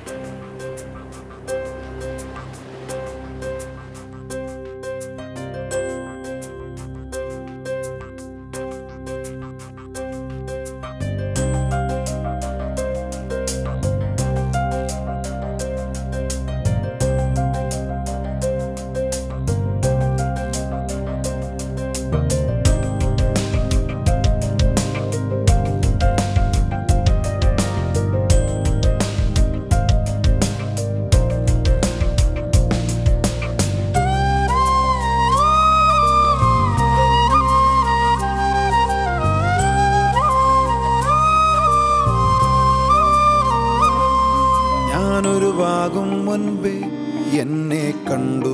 ഞാനൊരുവാകും മുൻപേ എന്നെ കണ്ടു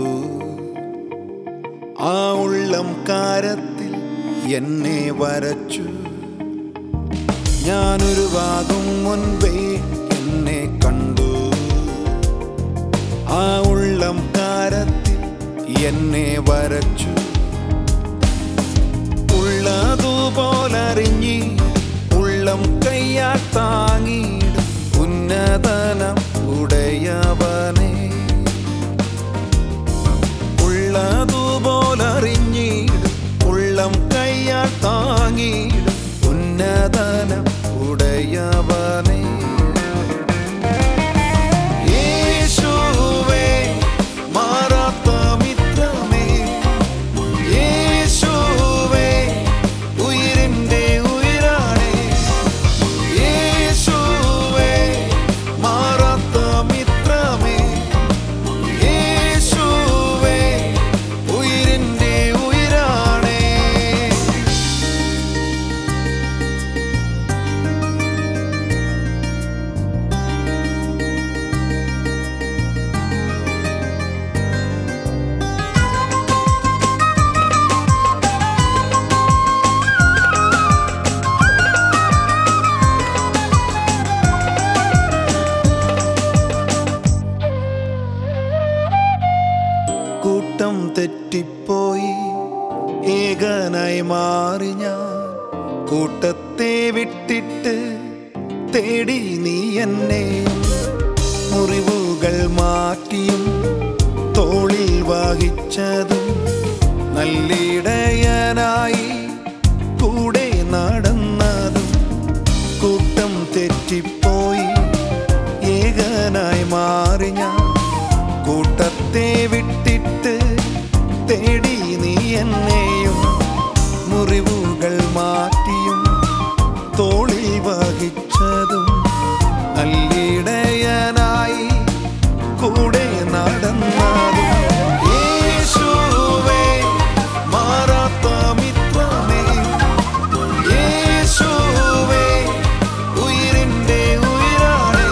ആ ഉള്ളം കാരത്തിൽ എന്നെ വരച്ചു ഞാനൊരുവാകും മുൻപേ എന്നെ കണ്ടു ആ ഉള്ളം കാരത്തിൽ എന്നെ വരച്ചു ഉള്ളതുപോലറിഞ്ഞി ഉള്ളം കയ്യാ താങ്ങിയിടും ഉന്നതനം ഉടയവനെ ഉള്ളതുപോലറിഞ്ഞിടും ഉള്ളം കയ്യാ താങ്ങിയിടും ഉന്നതനം ഉടയവനെ യേശുവേ മാറാത്ത മിത്രമേ യേശുവേ ഉയിരിന്റെ ഉയിരാണേ യേശുവേ മാറാത്ത മിത്രമേ യേശുവേ ഉയിരിന്റെ ഉയിരാണേ കൂട്ടം തെറ്റിപ്പോയി ഏകനായി മാറി ഞാൻ കൂട്ടത്തെ വിട്ടിട്ട് തേടി നീ എന്നെ മുറിവുകൾ മാറ്റിയും തോളിൽ വഹിച്ചതും നല്ലിടയനായി കൂടെ നടന്നതും കൂട്ടം തെറ്റിപ്പോയി ഏകനായി മാറി ഞാൻ കൂട്ടത്തെ വിട്ടിട്ട് തേടി നീ എന്നെയും മുറിവുകൾ മാറ്റിയും തോളിൽ വഹിച്ചതും നല്ലിടയനായി കൂടെ നടന്നതും യേശുവേ മാറാത്ത മിത്രമേ യേശുവേ ഉയിരിന്റെ ഉയിരാണേ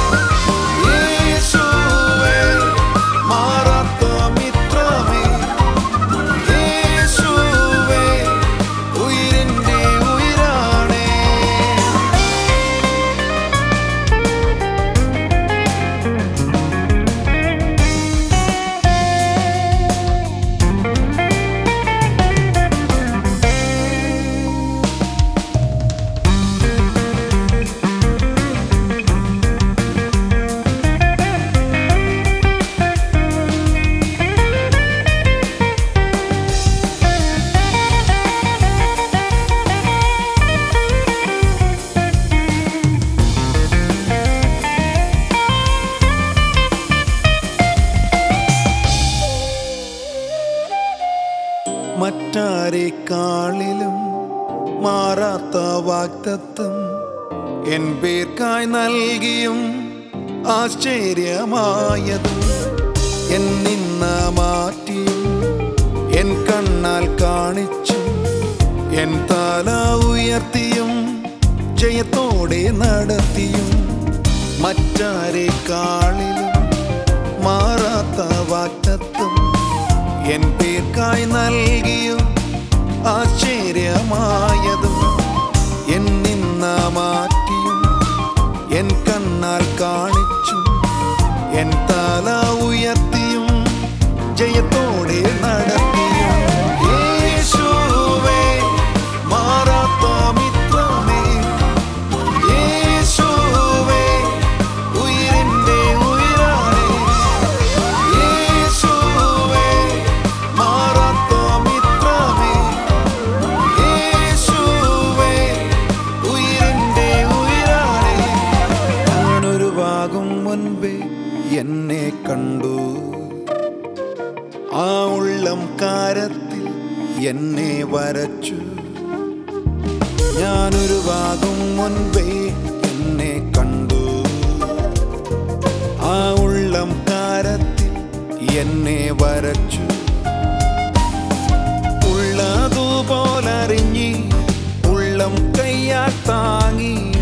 യേശുവേ മാറാത്ത മിത്രമേ യേശുവേ ഉയിരിന്റെ ഉയിരാണേ മറ്റാരെക്കാളിലും മാറാത്ത വാക്തത്വം എൻ പേർക്കായി നൽകിയും ആശ്ചര്യമായതും എൻ നിന്ന മാറ്റിയും എൻ കണ്ണാൽ കാണിച്ചും എൻ തല ഉയർത്തിയും ജയത്തോടെ നടത്തിയും മറ്റാരെക്കാളിലും മാറാത്ത വാക്തത്വം എൻ പേർക്കായി നൽകിയും ആശ്ചര്യമായതും എൻ നിന്ന മാറ്റിയും എൻ കണ്ണാൽ കാണിച്ചും എൻ തല ഉയർത്തിയും ജയത്തോടെ നടത്തിയും യേശുവേ മാറാത്ത മിത്രമേ യേശുവേ ഉയിരിന്റെ കാരത്തിൽ എന്നെ വരച്ചു ഞാനൊരു ഭാഗം മുൻപേ എന്നെ കണ്ടു ആ ഉള്ളം കാരത്തിൽ എന്നെ വരച്ചു ഉള്ളതുപോലറിഞ്ഞി ഉള്ളം കയ്യാൽ താങ്ങി